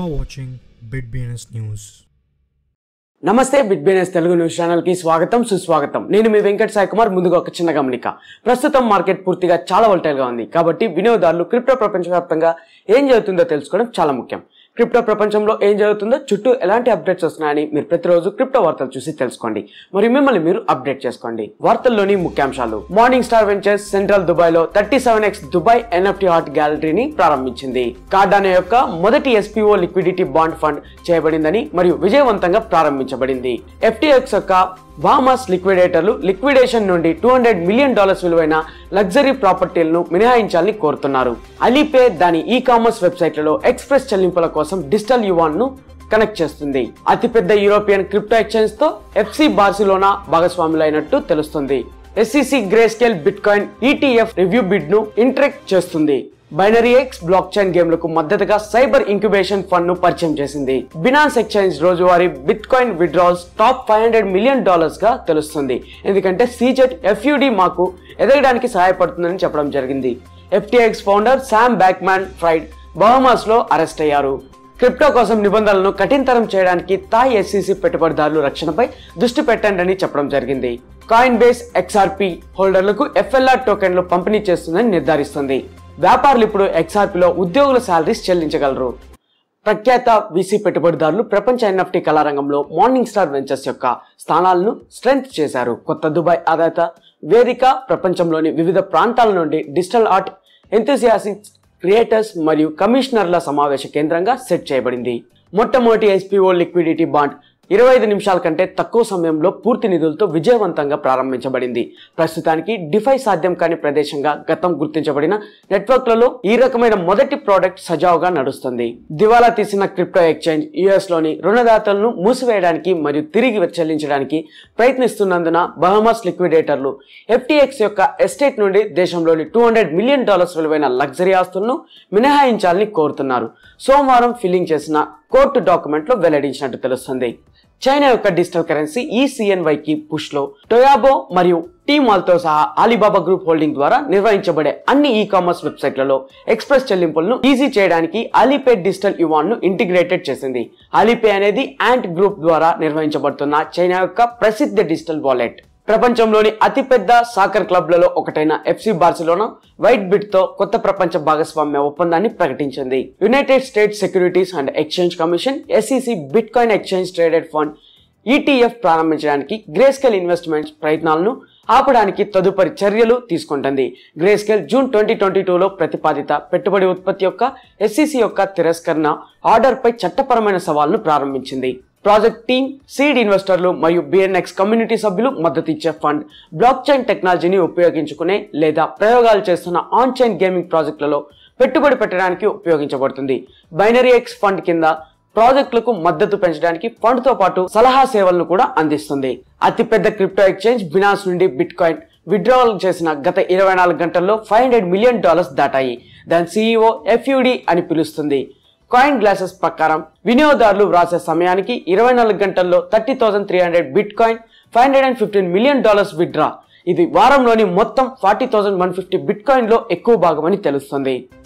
are watching BitBNS News. నమస్తే big business Telugu news channel కి స్వాగతం సుస్వాగతం నేను మీ వెంకట్ సాయి కుమార్ ముందుగా ఒక చిన్న గమనిక ప్రస్తుతం మార్కెట్ పూర్తిగా చాలా volatile గా ఉంది కాబట్టి వినియోగదారులు క్రిప్టో ప్రపంచవ్యాప్తంగా ఏం జరుగుతుందో తెలుసుకోవడం చాలా ముఖ్యం క్రిప్టో ప్రపంచంలో ఏం జరుగుతుందో చుట్టూ ఎలాంటి అప్డేట్స్ వస్తున్నాయని మీరు ప్రతిరోజు క్రిప్టో వార్తలు చూసి తెలుసుకోండి మరియు మిమ్మల్ని మీరు అప్డేట్ చేసుకోండి వార్తల్లోని ముఖ్యాంశాలు morning star ventures central Dubai లో thirty seven X Dubai NFT art గ్యాలరీని ప్రారంభించింది కార్డానో యొక్క మొదటి ఎస్పీఓ లిక్విడిటీ బాండ్ ఫండ్ చేయబడిందని మరియు విజయవంతంగా ప్రారంభించబడింది ఎఫ్టీఎక్స్ యొక్క బామాస్ లిక్విడేటర్లు లిక్విడేషన్ నుండి టూ హండ్రెడ్ మిలియన్ డాలర్స్ విలువైన లగ్జరీ ప్రాపర్టీలను మినహాయించాలని కోరుతున్నారు అలీపే దాని ఈ కామర్స్ వెబ్సైట్లలో ఎక్స్ప్రెస్ చెల్లింపుల కోసం డిజిటల్ యువాన్ ను కనెక్ట్ చేస్తుంది అతిపెద్ద యూరోపియన్ క్రిప్టో ఎక్స్చేంజ్ తో ఎఫ్సి బార్సిలోనా భాగస్వాములైనట్టు తెలుస్తుంది SEC Grayscale bitcoin ETF review bid ను ఇంట్రెక్ట్ చేస్తుంది బైనరీ ఎక్స్ బ్లాక్ చైన్ గేమ్లకు మద్దతుగా సైబర్ ఇంక్యుబేషన్ ఫండ్ ను పరిచయం చేసింది బినాన్స్ ఎక్స్చేంజ్ రోజువారీ bitcoin withdrawals top five hundred million dollars గా తెలుస్తుంది ఎందుకంటే సీజెట్ ఎఫ్యుడి మాకు ఎదగడానికి సహాయపడుతుందని చెప్పడం జరిగింది FTX founder Sam Bankman Fried Bahamas లో అరెస్ట్ అయ్యారు క్రిప్టో కోసం నిబంధనలను కఠినతరం చేయడానికి థాయ్ ఎస్సీసీ పెట్టుబడిదారులు రక్షణపై దృష్టి పెట్టండి అని చెప్పడం జరిగింది కాయిన్ బేస్ ఎక్స్ఆర్పి హోల్డర్లకు ఎఫ్ఎల్ఆర్ టోకెన్లు పంపిణీ చేస్తుందని నిర్ధారిస్తుంది వ్యాపారులు ఇప్పుడు ఎక్స్ఆర్పిలో ఉద్యోగుల శాలరీస్ చెల్లించగలరు ప్రఖ్యాత వీసీ పెట్టుబడిదారులు ప్రపంచ ఎన్ఎఫ్టీ కళారంగంలో మార్నింగ్ స్టార్ వెంచర్స్ యొక్క స్థానాలను స్ట్రెంగ్త్ చేశారు కొత్త దుబాయ్ ఆధారిత వేదిక ప్రపంచంలోని వివిధ ప్రాంతాల నుండి డిజిటల్ ఆర్ట్ ఎంతూసియాసిక్స్ క్రియేటర్స్ మరియు కమిషనర్ల సమావేశ కేంద్రంగా సెట్ చేయబడింది మొట్టమొదటి ఎస్పీఓ లిక్విడిటీ బాండ్ ఇరవై ఐదు నిమిషాల కంటే తక్కువ సమయంలో పూర్తి నిధులతో విజయవంతంగా ప్రారంభించబడింది ప్రస్తుతానికి డిఫై సాధ్యం కాని ప్రదేశంగా గతం గుర్తించబడిన నెట్వర్క్లలో ఈ రకమైన మొదటి ప్రోడక్ట్ సజావుగా నడుస్తుంది దివాలా తీసిన క్రిప్టో ఎక్స్చేంజ్ యుఎస్ లోని రుణదాతలను మూసివేయడానికి మరియు తిరిగి చెల్లించడానికి ప్రయత్నిస్తున్నందున బహమాస్ లిక్విడేటర్లు ఎఫ్టీఎక్స్ యొక్క ఎస్టేట్ నుండి దేశంలోని టూ హండ్రెడ్ మిలియన్ డాలర్స్ విలువైన లగ్జరీ ఆస్తులను మినహాయించాలని కోరుతున్నారు సోమవారం ఫిల్లింగ్ చేసిన కోర్టు డాక్యుమెంట్ లో వెల్లడించినట్టు తెలుస్తుంది చైనా యొక్క డిజిటల్ కరెన్సీ ఈసీఎన్వై కి పుష్ లో టొయాబో మరియు టీమాల్ తో సహా అలీబాబా గ్రూప్ హోల్డింగ్ ద్వారా నిర్వహించబడే అన్ని ఈ కామర్స్ వెబ్సైట్లలో ఎక్స్ప్రెస్ చెల్లింపులను ఈజీ చేయడానికి అలీపే డిజిటల్ యువాన్ ను ఇంటిగ్రేటెడ్ చేసింది అలీపే అనేది యాంట్ గ్రూప్ ద్వారా నిర్వహించబడుతున్న చైనా యొక్క ప్రసిద్ధ డిజిటల్ వాలెట్ ప్రపంచంలోని అతిపెద్ద సాకర్ క్లబ్లలో ఒకటైన ఎఫ్సి బార్సిలోనా వైట్ బిట్ తో కొత్త ప్రపంచ భాగస్వామ్య ఒప్పందాన్ని ప్రకటించింది United States Securities and Exchange Commission SEC bitcoin exchange traded fund ETF ప్రారంభించడానికి గ్రేస్కేల్ ఇన్వెస్ట్మెంట్స్ ప్రయత్నాలను ఆపడానికి తదుపరి చర్యలు తీసుకుంటుంది గ్రేస్కేల్ జూన్ ట్వంటీ ట్వంటీ టూలో ప్రతిపాదిత పెట్టుబడి ఉత్పత్తి యొక్క ఎస్ఈసి యొక్క తిరస్కరణ ఆర్డర్పై చట్టపరమైన సవాల్ను ప్రారంభించింది ప్రాజెక్ట్ టీమ్ సీడ్ ఇన్వెస్టర్లు మరియు బిఎన్ఎక్స్ కమ్యూనిటీ సభ్యులు మద్దతు ఇచ్చే ఫండ్ బ్లాక్ చైన్ టెక్నాలజీని ఉపయోగించుకునే లేదా ప్రయోగాలు చేస్తున్న ఆన్ చైన్ గేమింగ్ ప్రాజెక్టులలో పెట్టుబడి పెట్టడానికి ఉపయోగించబడుతుంది బైనరీ ఎక్స్ ఫండ్ కింద ప్రాజెక్టులకు మద్దతు పెంచడానికి ఫండ్ తో పాటు సలహా సేవలను కూడా అందిస్తుంది అతిపెద్ద క్రిప్టో ఎక్స్చేంజ్ బినాన్స్ నుండి బిట్ కాయిన్ విత్డ్రావల్ చేసిన గత ఇరవై నాలుగు గంటల్లో ఫైవ్ హండ్రెడ్ మిలియన్ డాలర్స్ దాటాయి దాని సీఈఓ ఎఫ్యుడి అని పిలుస్తుంది కాయిన్ గ్లాసెస్ ప్రకారం వినియోగదారులు వ్రాసే సమయానికి ఇరవై నాలుగు గంటల్లో thirty thousand three hundred bitcoin five hundred and fifteen million dollars withdraw ఇది వారంలోని మొత్తం forty thousand one fifty bitcoin లో ఎక్కువ భాగం అని తెలుస్తుంది